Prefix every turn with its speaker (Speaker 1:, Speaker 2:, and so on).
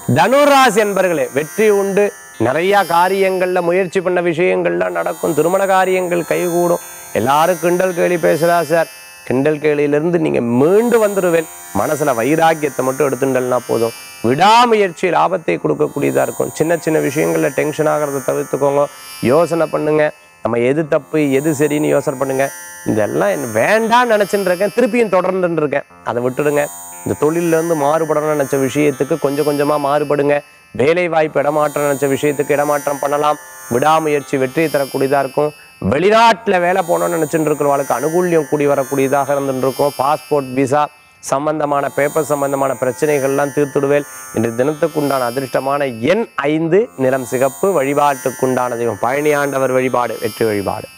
Speaker 1: தனுராசி என்பர்களே வெற்றி உண்டு நிறைய காரியங்கள்ல முயற்சி பண்ண விஷயங்கள்லாம் நடக்கும் திருமண காரியங்கள் கைகூடும் எல்லாரும் கிண்டல் கேலி பேசுறா சார் கிண்டல் கேலியிலிருந்து நீங்க மீண்டு வந்துடுவேன் மனசுல வைராக்கியத்தை மட்டும் எடுத்துட்டல்னா போதும் விடாமுயற்சி லாபத்தை கொடுக்கக்கூடியதா இருக்கும் சின்ன சின்ன விஷயங்கள்ல டென்ஷன் ஆகிறத தவிர்த்துக்கோங்க யோசனை பண்ணுங்க நம்ம எது தப்பு எது சரின்னு யோசனை பண்ணுங்க இதெல்லாம் என்ன வேண்டாம்னு நினைச்சுட்டு இருக்கேன் திருப்பியும் தொடர்ந்துட்டு இருக்கேன் அதை விட்டுடுங்க இந்த தொழில்ல இருந்து மாறுபடணும்னு நினைச்ச விஷயத்துக்கு கொஞ்சம் கொஞ்சமா மாறுபடுங்க வேலை வாய்ப்பு இடமாற்றம் நினைச்ச விஷயத்துக்கு இடமாற்றம் பண்ணலாம் விடாமுயற்சி வெற்றியை தரக்கூடியதா இருக்கும் வெளிநாட்டில் வேலை போகணும்னு நினைச்சுட்டு இருக்கிறவங்களுக்கு அனுகூல்யம் கூடி வரக்கூடியதாக இருந்துட்டு இருக்கும் பாஸ்போர்ட் விசா சம்பந்தமான பேப்பர் சம்பந்தமான பிரச்சனைகள்லாம் தீர்த்துடுவேல் இன்று தினத்துக்குண்டான அதிர்ஷ்டமான எண் ஐந்து நிறம் சிகப்பு வழிபாட்டுக்குண்டான தெய்வம் பழனி ஆண்டவர் வழிபாடு வெற்றி வழிபாடு